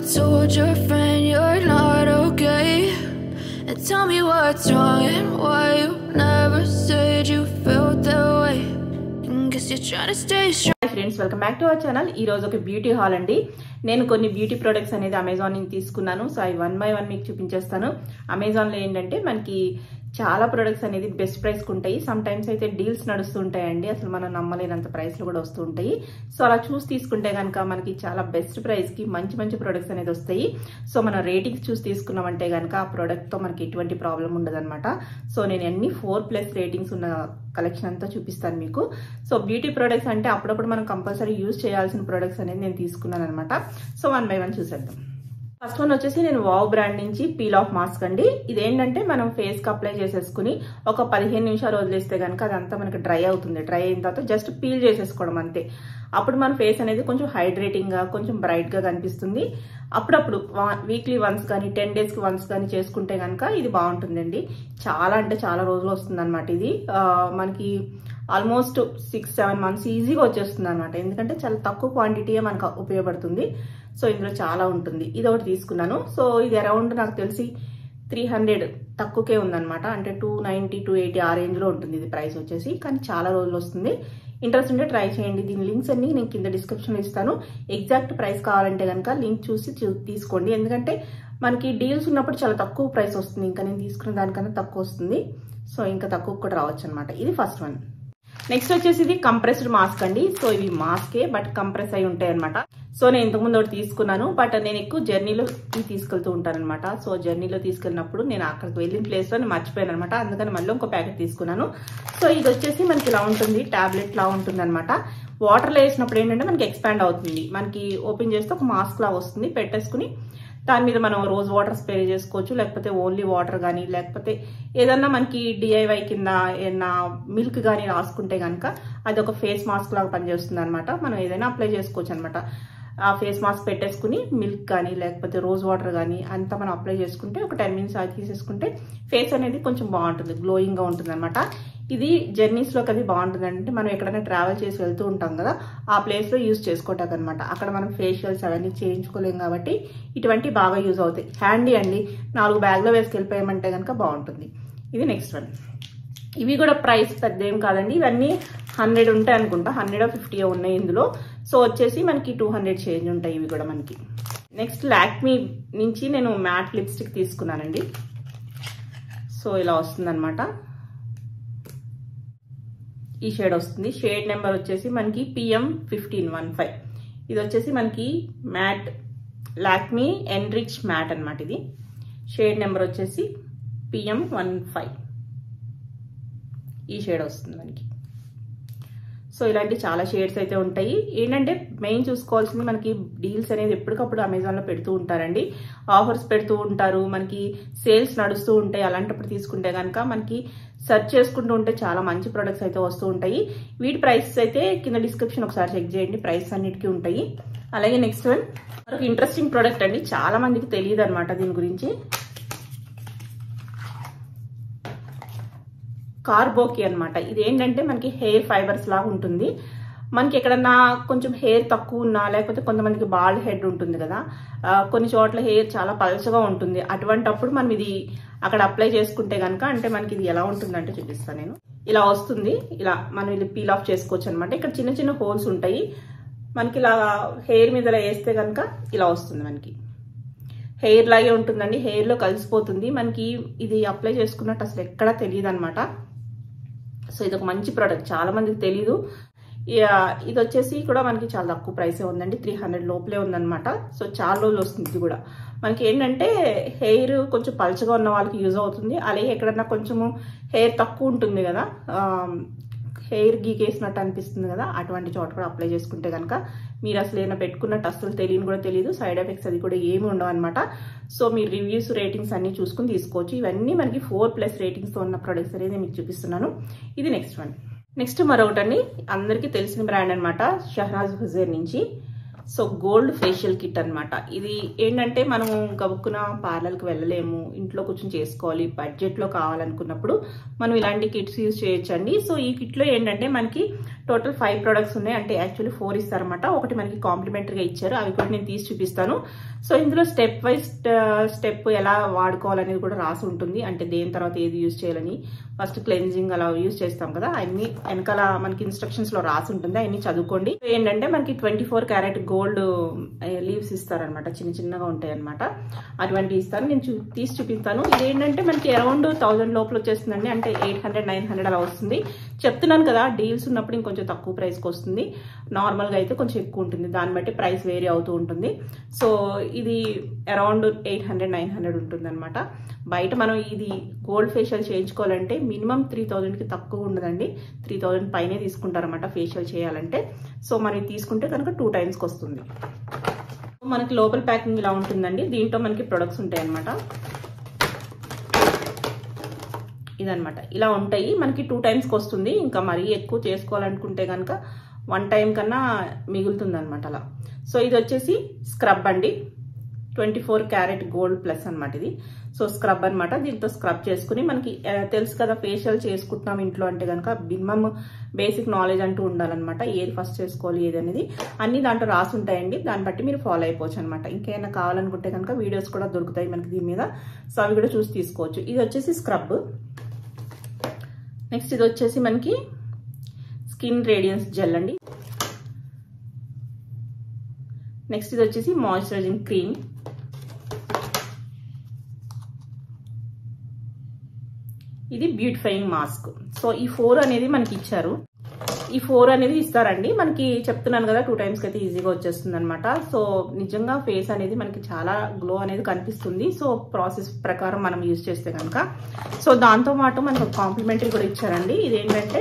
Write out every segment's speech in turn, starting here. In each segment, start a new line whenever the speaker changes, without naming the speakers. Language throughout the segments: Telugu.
told your friend you're not okay? And tell me what's wrong and why you never said you felt that way. And guess you're trying to stay strong.
Hi friends welcome back to our channel ఈ రోజు ఒక బ్యూటీ హాల్ అండి నేను కొన్ని బ్యూటీ ప్రొడక్ట్స్ అనేది అమెజాన్ నుంచి తీసుకున్నాను సో అవి వన్ బై వన్ మీకు చూపించేస్తాను అమెజాన్లో ఏంటంటే మనకి చాలా ప్రొడక్ట్స్ అనేది బెస్ట్ ప్రైస్కి ఉంటాయి సమ్ టైమ్స్ అయితే డీల్స్ నడుస్తూ ఉంటాయండి అసలు మనం నమ్మలేనంత ప్రైస్లో కూడా వస్తూ ఉంటాయి సో అలా చూసి తీసుకుంటే కనుక మనకి చాలా బెస్ట్ ప్రైస్కి మంచి మంచి ప్రొడక్ట్స్ అనేది వస్తాయి సో మనం రేటింగ్స్ చూసి తీసుకున్నామంటే కనుక ఆ ప్రోడక్ట్తో మనకి ఎటువంటి ప్రాబ్లం ఉండదన్నమాట సో నేను అన్ని ఫోర్ ప్లస్ రేటింగ్స్ ఉన్న కలెక్షన్ అంతా చూపిస్తాను మీకు సో బ్యూటీ ప్రొడక్ట్స్ అంటే అప్పుడప్పుడు మనం కంపల్సరీ యూజ్ చేయాల్సిన ప్రొడక్ట్స్ అనేది నేను తీసుకున్నాను అనమాట సో వన్ బై వన్ చూసేద్దాం ఫస్ట్ వన్ వచ్చేసి నేను వావ్ బ్రాండ్ నుంచి పీల్ ఆఫ్ మాస్క్ అండి ఇదేంటంటే మనం ఫేస్ కి అప్లై చేసేసుకుని ఒక పదిహేను నిమిషాలు వదిలేస్తే కనుక అదంతా మనకి డ్రై అవుతుంది డ్రై అయిన తర్వాత జస్ట్ పీల్ చేసేసుకోవడం అంతే అప్పుడు మన ఫేస్ అనేది కొంచెం హైడ్రేటింగ్ గా కొంచెం బ్రైట్ గా కనిపిస్తుంది అప్పుడప్పుడు వీక్లీ వన్స్ కానీ టెన్ డేస్ కి వన్స్ కానీ చేసుకుంటే కనుక ఇది బాగుంటుందండి చాలా అంటే చాలా రోజులు వస్తుంది అనమాట ఇది ఆ, మనకి ఆల్మోస్ట్ సిక్స్ సెవెన్ మంత్స్ ఈజీగా వచ్చేస్తుంది అనమాట ఎందుకంటే చాలా తక్కువ క్వాంటిటీయే మనకు ఉపయోగపడుతుంది సో ఇందులో చాలా ఉంటుంది ఇది ఒకటి తీసుకున్నాను సో ఇది అరౌండ్ నాకు తెలిసి త్రీ హండ్రెడ్ తక్కువకే ఉందన్నమాట అంటే టూ నైంటీ టూ ఎయిటీ ఆ రేంజ్లో ఉంటుంది ఇది ప్రైస్ వచ్చేసి కానీ చాలా రోజులు వస్తుంది ఇంట్రెస్ట్ ఉంటే ట్రై చేయండి దీని లింక్స్ అన్ని నేను కింద డిస్క్రిప్షన్లో ఇస్తాను ఎగ్జాక్ట్ ప్రైస్ కావాలంటే కనుక లింక్ చూసి చూ- తీసుకోండి ఎందుకంటే మనకి డీల్స్ ఉన్నప్పుడు చాలా తక్కువ ప్రైస్ వస్తుంది ఇంకా నేను తీసుకున్న దానికన్నా తక్కువ వస్తుంది సో ఇంకా తక్కువ కూడా రావచ్చు అనమాట ఇది ఫస్ట్ వన్ నెక్స్ట్ వచ్చేసి ఇది కంప్రెస్డ్ మాస్క్ అండి సో ఇవి మాస్కే బట్ కంప్రెస్ అయి ఉంటాయి అనమాట సో నేను ఇంతకుముందు ఒకటి తీసుకున్నాను బట్ నేను ఎక్కువ జర్నీలో ఇవి తీసుకెళ్తూ ఉంటాను అనమాట సో జర్నీలో తీసుకెళ్ళినప్పుడు నేను అక్కడికి వెళ్ళిన ప్లేస్లో నేను మర్చిపోయాను అనమాట అందుకని మళ్ళీ ఇంకో ప్యాకెట్ తీసుకున్నాను సో ఇది వచ్చేసి మనకి ఇలా ఉంటుంది టాబ్లెట్ లా ఉంటుంది అనమాట వాటర్లో వేసినప్పుడు ఏంటంటే మనకి ఎక్స్పాండ్ అవుతుంది మనకి ఓపెన్ చేస్తే ఒక మాస్క్ లా వస్తుంది పెట్టేసుకుని దాని మీద మనం రోజ్ వాటర్ స్ప్రే చేసుకోవచ్చు లేకపోతే ఓన్లీ వాటర్ కానీ లేకపోతే ఏదన్నా మనకి డిఐవై కింద ఏదన్నా మిల్క్ కానీ రాసుకుంటే కనుక అది ఒక ఫేస్ మాస్క్ లాగా పనిచేస్తుంది అనమాట మనం ఏదైనా అప్లై చేసుకోవచ్చు అనమాట ఆ ఫేస్ మాస్క్ పెట్టేసుకుని మిల్క్ కానీ లేకపోతే రోజ్ వాటర్ కానీ అంతా మనం అప్లై చేసుకుంటే ఒక టెన్ మినిట్స్ అది తీసేసుకుంటే ఫేస్ అనేది కొంచెం బాగుంటుంది గ్లోయింగ్గా ఉంటుంది అనమాట ఇది జర్నీస్లోకి అది బాగుంటుంది అంటే మనం ఎక్కడైనా ట్రావెల్ చేసి వెళ్తూ ఉంటాం కదా ఆ ప్లేస్లో యూజ్ చేసుకోవటానికి అనమాట అక్కడ మనం ఫేషియల్స్ అవన్నీ చేయించుకోలేం కాబట్టి ఇటువంటి బాగా యూజ్ అవుతాయి హ్యాండీ అండి నాలుగు బ్యాగ్లో వేసుకెళ్ళిపోయామంటే కనుక బాగుంటుంది ఇది నెక్స్ట్ వన్ ఇవి కూడా ప్రైస్ పెద్ద ఏం కాదండి ఇవన్నీ హండ్రెడ్ ఉంటాయి అనుకుంటా హండ్రెడ్ ఫిఫ్టీ ఉన్నాయి ఇందులో సో వచ్చేసి మనకి టూ హండ్రెడ్ చేంజ్ ఉంటాయి ఇవి కూడా మనకి నెక్స్ట్ లాక్మీ నుంచి నేను మ్యాట్ లిప్స్టిక్ తీసుకున్నానండి సో ఇలా వస్తుందన్నమాట ఈ షేడ్ వస్తుంది షేడ్ నెంబర్ వచ్చేసి మనకి పిఎం ఫిఫ్టీన్ వన్ ఫైవ్ ఇది వచ్చేసి మనకి మ్యాట్ లాక్మీ ఎన్రిచ్ మ్యాట్ అన్నమాట ఇది షేడ్ నెంబర్ వచ్చేసి పిఎం వన్ ఫైవ్ ఈ షేడ్ వస్తుంది మనకి సో ఇలాంటి చాలా షేడ్స్ అయితే ఉంటాయి ఏంటంటే మెయిన్ చూసుకోవాల్సింది మనకి డీల్స్ అనేది ఎప్పటికప్పుడు అమెజాన్లో పెడుతూ ఉంటారండి ఆఫర్స్ పెడుతూ ఉంటారు మనకి సేల్స్ నడుస్తూ ఉంటాయి అలాంటప్పుడు తీసుకుంటే కనుక మనకి సెర్చ్ చేసుకుంటూ ఉంటే చాలా మంచి ప్రొడక్ట్స్ అయితే వస్తూ ఉంటాయి వీటి ప్రైసెస్ అయితే కింద డిస్క్రిప్షన్ ఒకసారి చెక్ చేయండి ప్రైస్ అన్నిటికీ ఉంటాయి అలాగే నెక్స్ట్ వన్ మరొక ఇంట్రెస్టింగ్ ప్రోడక్ట్ అండి చాలా మందికి తెలియదు అనమాట దీని గురించి కార్బోకి అన్నమాట ఇది ఏంటంటే మనకి హెయిర్ ఫైబర్స్ లాగా ఉంటుంది మనకి ఎక్కడన్నా కొంచెం హెయిర్ తక్కువ ఉన్నా లేకపోతే కొంతమందికి బాల్డ్ హెడ్ ఉంటుంది కదా ఆ, కొన్ని చోట్ల హెయిర్ చాలా పలచగా ఉంటుంది అటువంటప్పుడు మనం ఇది అక్కడ అప్లై చేసుకుంటే కనుక అంటే మనకి ఇది ఎలా ఉంటుందంటే చూపిస్తాను నేను ఇలా వస్తుంది ఇలా మనం ఇది పీల్ ఆఫ్ చేసుకోవచ్చు అనమాట ఇక్కడ చిన్న చిన్న హోల్స్ ఉంటాయి మనకి ఇలా హెయిర్ మీద ఇలా వేస్తే కనుక ఇలా వస్తుంది మనకి హెయిర్ లాగే ఉంటుందండి హెయిర్లో కలిసిపోతుంది మనకి ఇది అప్లై చేసుకున్నట్టు అసలు ఎక్కడా తెలియదు అనమాట సో ఇది ఒక మంచి ప్రోడక్ట్ చాలా మందికి తెలీదు ఇక ఇది వచ్చేసి కూడా మనకి చాలా తక్కువ ప్రైసే ఉందండి త్రీ హండ్రెడ్ లోపలే ఉందన్నమాట సో చాలా రోజులు వస్తుంది ఇది కూడా మనకి ఏంటంటే హెయిర్ కొంచెం పలచగా ఉన్న వాళ్ళకి యూజ్ అవుతుంది అలాగే ఎక్కడన్నా కొంచెము హెయిర్ తక్కువ ఉంటుంది కదా హెయిర్ గీకేసినట్టు అనిపిస్తుంది కదా అటువంటి చోట కూడా అప్లై చేసుకుంటే కనుక మీరు అసలు ఏమైనా పెట్టుకున్నట్టు అసలు తెలియని కూడా తెలియదు సైడ్ ఎఫెక్ట్స్ అది కూడా ఏమి ఉండవు అనమాట సో మీరు రివ్యూస్ రేటింగ్స్ అన్ని చూసుకుని తీసుకోవచ్చు ఇవన్నీ మనకి ఫోర్ ప్లస్ రేటింగ్స్తో ఉన్న ప్రొడక్ట్స్ అనేది నేను మీకు చూపిస్తున్నాను ఇది నెక్స్ట్ వన్ నెక్స్ట్ మరొకటి అండి అందరికీ తెలిసిన బ్రాండ్ అనమాట షహనాజ్ హుజేర్ నుంచి సో గోల్డ్ ఫేషియల్ కిట్ అన్నమాట ఇది ఏంటంటే మనం గబుక్కున పార్లర్కి వెళ్ళలేము ఇంట్లో కూర్చొని చేసుకోవాలి బడ్జెట్లో కావాలనుకున్నప్పుడు మనం ఇలాంటి కిట్స్ యూజ్ చేయొచ్చండి సో ఈ కిట్లో ఏంటంటే మనకి టోటల్ ఫైవ్ ప్రొడక్ట్స్ ఉన్నాయి అంటే యాక్చువల్లీ ఫోర్ ఇస్తారన్నమాట ఒకటి మనకి కాంప్లిమెంటరీగా ఇచ్చారు అవి కూడా నేను తీసి చూపిస్తాను సో ఇందులో స్టెప్ వైజ్ స్టెప్ ఎలా వాడుకోవాలనేది కూడా రాసి ఉంటుంది అంటే దేని తర్వాత ఏది యూజ్ చేయాలని ఫస్ట్ క్లెన్జింగ్ అలా యూజ్ చేస్తాం కదా అన్ని వెనకాల మనకి ఇన్స్ట్రక్షన్స్ లో రాసి ఉంటుంది అవన్నీ చదువుకోండి ఏంటంటే మనకి twenty four carat gold leaves ఇస్తారనమాట చిన్న చిన్నగా ఉంటాయి అనమాట అటువంటి ఇస్తారు నేను చూ తీసి చూపిస్తాను ఇది ఏంటంటే మనకి అరౌండ్ థౌజండ్ లోపల వచ్చేస్తుందండి అంటే ఎయిట్ హండ్రెడ్ నైన్ హండ్రెడ్ అలా వస్తుంది చెప్తున్నాను కదా డీల్స్ ఉన్నప్పుడు ఇంకొంచెం తక్కువ ప్రైస్కి వస్తుంది నార్మల్గా అయితే కొంచెం ఎక్కువ ఉంటుంది దాన్ని బట్టి ప్రైస్ వేరీ అవుతూ ఉంటుంది సో ఇది around eight hundred nine hundred ఉంటుంది అనమాట బయట మనం ఇది గోల్డ్ ఫేషియల్ చేయించుకోవాలంటే మినిమం త్రీ థౌజండ్కి తక్కువ ఉండదండి త్రీ థౌజండ్ పైనే తీసుకుంటారనమాట ఫేషియల్ చేయాలంటే సో మనం ఇది తీసుకుంటే కనుక టూ టైమ్స్కి వస్తుంది మనకి లోపల ప్యాకింగ్ ఇలా ఉంటుందండి దీంట్లో మనకి ప్రొడక్ట్స్ ఉంటాయి అనమాట ఇదనమాట ఇలా ఉంటాయి మనకి టూ టైమ్స్కి వస్తుంది ఇంకా మరీ ఎక్కువ చేసుకోవాలనుకుంటే కనుక వన్ టైం కన్నా మిగులుతుంది అనమాట అలా సో ఇది వచ్చేసి స్క్రబ్ అండి twenty four carat gold plus అనమాట ఇది సో స్క్రబ్ అనమాట దీంతో స్క్రబ్ చేసుకుని మనకి ఆ, తెలుసు కదా ఫేషియల్ చేసుకుంటున్నాం ఇంట్లో అంటే కనుక మినిమం బేసిక్ నాలెడ్జ్ అంటూ ఉండాలన్నమాట ఏది ఫస్ట్ చేసుకోవాలి ఏది అనేది అన్ని దాంట్లో రాసి ఉంటాయండి దాన్ని బట్టి మీరు ఫాలో అయిపోవచ్చు అనమాట ఇంకేమైనా కావాలనుకుంటే కనుక వీడియోస్ కూడా దొరుకుతాయి మనకి దీని మీద సో అవి కూడా చూసి తీసుకోవచ్చు ఇది వచ్చేసి స్క్రబ్ నెక్స్ట్ ఇది వచ్చేసి మనకి స్కిన్ రేడియన్స్ జెల్ అండి నెక్స్ట్ ఇది వచ్చేసి మాయిశ్చరైజింగ్ క్రీమ్ ఇది బ్యూటిఫైయింగ్ మాస్క్ సో ఈ ఫోర్ అనేది మనకి ఇచ్చారు ఈ ఫోర్ అనేది ఇస్తారండి మనకి చెప్తున్నాను కదా టూ టైమ్స్కి అయితే ఈజీగా వచ్చేస్తుంది అనమాట సో నిజంగా ఫేస్ అనేది మనకి చాలా గ్లో అనేది కనిపిస్తుంది సో ప్రాసెస్ ప్రకారం మనం యూజ్ చేస్తే కనుక సో దాంతో పాటు మనకు కాంప్లిమెంటరీ కూడా ఇచ్చారండి ఇదేంటంటే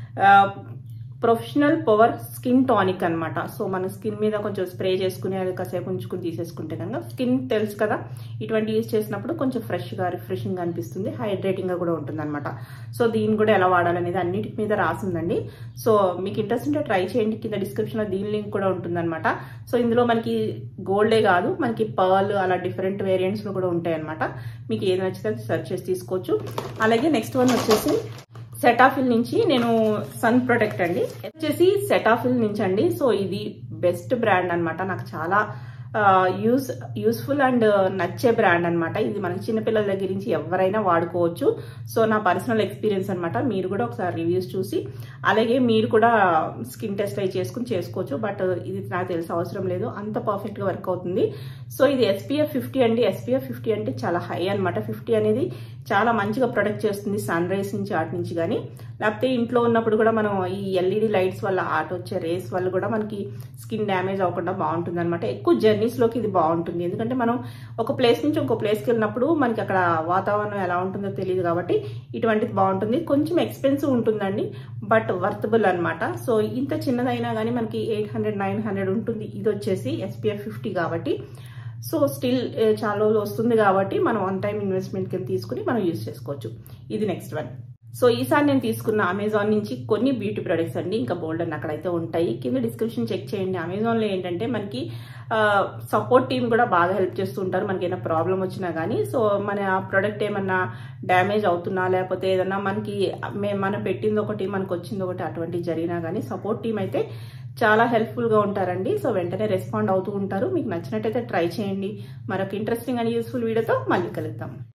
ప్రొఫెషనల్ పవర్ స్కిన్ టానిక్ అనమాట సో మన స్కిన్ మీద కొంచెం స్ప్రే చేసుకుని అది కాసేపు ఉంచుకుని తీసేసుకుంటే కనుక స్కిన్ తెలుసు కదా ఇటువంటి యూజ్ చేసినప్పుడు కొంచెం ఫ్రెష్గా రిఫ్రెషింగ్గా అనిపిస్తుంది హైడ్రేటింగ్గా కూడా ఉంటుంది అనమాట సో దీన్ని కూడా ఎలా వాడాలనేది అన్నిటి మీద రాసిందండి సో మీకు ఇంట్రెస్ట్ ఉంటే ట్రై చేయండి కింద డిస్క్రిప్షన్లో దీని లింక్ కూడా ఉంటుందన్నమాట సో ఇందులో మనకి గోల్డే కాదు మనకి పర్ల్ అలా డిఫరెంట్ వేరియంట్స్లో కూడా ఉంటాయి అనమాట మీకు ఏది నచ్చితే సెర్చ్ చేసి తీసుకోవచ్చు అలాగే నెక్స్ట్ వన్ వచ్చేసి సెటాఫిల్ నుంచి నేను సన్ ప్రొటెక్ట్ అండి వచ్చేసి సెటాఫిల్ నుంచి అండి సో ఇది బెస్ట్ బ్రాండ్ అన్నమాట నాకు చాలా యూస్ యూస్ఫుల్ అండ్ నచ్చే బ్రాండ్ అన్నమాట ఇది మనకి చిన్నపిల్లల దగ్గర నుంచి ఎవరైనా వాడుకోవచ్చు సో నా పర్సనల్ ఎక్స్పీరియన్స్ అన్నమాట మీరు కూడా ఒకసారి రివ్యూస్ చూసి అలాగే మీరు కూడా స్కిన్ టెస్ట్ అయి చేసుకుని చేసుకోవచ్చు బట్ ఇది నాకు తెలిసి అవసరం లేదు అంత పర్ఫెక్ట్గా వర్క్ అవుతుంది సో ఇది ఎస్పీఎఫ్ ఫిఫ్టీ అండి ఎస్పీఎఫ్ ఫిఫ్టీ అంటే చాలా హై అనమాట ఫిఫ్టీ అనేది చాలా మంచిగా ప్రొటెక్ట్ చేస్తుంది సన్ రైజ్ నుంచి ఆటి నుంచి కానీ లేకపోతే ఇంట్లో ఉన్నప్పుడు కూడా మనం ఈ ఎల్ఈడి లైట్స్ వల్ల ఆట వచ్చే రేస్ వల్ల కూడా మనకి స్కిన్ డ్యామేజ్ అవ్వకుండా బాగుంటుంది అనమాట ఎక్కువ జర్నీస్లోకి ఇది బాగుంటుంది ఎందుకంటే మనం ఒక ప్లేస్ నుంచి ఇంకో ప్లేస్కి వెళ్ళినప్పుడు మనకి అక్కడ వాతావరణం ఎలా ఉంటుందో తెలియదు కాబట్టి ఇటువంటిది బాగుంటుంది కొంచెం ఎక్స్పెన్సివ్ ఉంటుందండి బట్ వర్తబుల్ అనమాట సో ఇంత చిన్నదైనా కానీ మనకి ఎయిట్ హండ్రెడ్ నైన్ హండ్రెడ్ ఉంటుంది ఇది వచ్చేసి ఎస్పీఎఫ్ ఫిఫ్టీ కాబట్టి సో స్టిల్ చాలా రోజులు వస్తుంది కాబట్టి మనం వన్ టైం ఇన్వెస్ట్మెంట్ కింద తీసుకుని మనం యూజ్ చేసుకోవచ్చు ఇది నెక్స్ట్ వన్ సో ఈసారి నేను తీసుకున్న అమెజాన్ నుంచి కొన్ని బ్యూటీ ప్రొడక్ట్స్ అండి ఇంకా బోల్డ్ అని అక్కడైతే ఉంటాయి కింద డిస్క్రిప్షన్ చెక్ చేయండి అమెజాన్లో ఏంటంటే మనకి సపోర్ట్ టీం కూడా బాగా హెల్ప్ చేస్తూ ఉంటారు మనకి ఏదైనా ప్రాబ్లం వచ్చినా కానీ సో మన ప్రోడక్ట్ ఏమన్నా డ్యామేజ్ అవుతున్నా లేకపోతే ఏదన్నా మనకి మే- మనం పెట్టింది ఒకటి మనకు వచ్చింది ఒకటి అటువంటి జరిగినా కానీ సపోర్ట్ టీం అయితే చాలా హెల్ప్ఫుల్గా ఉంటారండి సో వెంటనే రెస్పాండ్ అవుతూ ఉంటారు మీకు నచ్చినట్టయితే ట్రై చేయండి మరొక ఇంట్రెస్టింగ్ అండ్ యూస్ఫుల్ వీడియోతో మళ్ళీ కలుద్దాం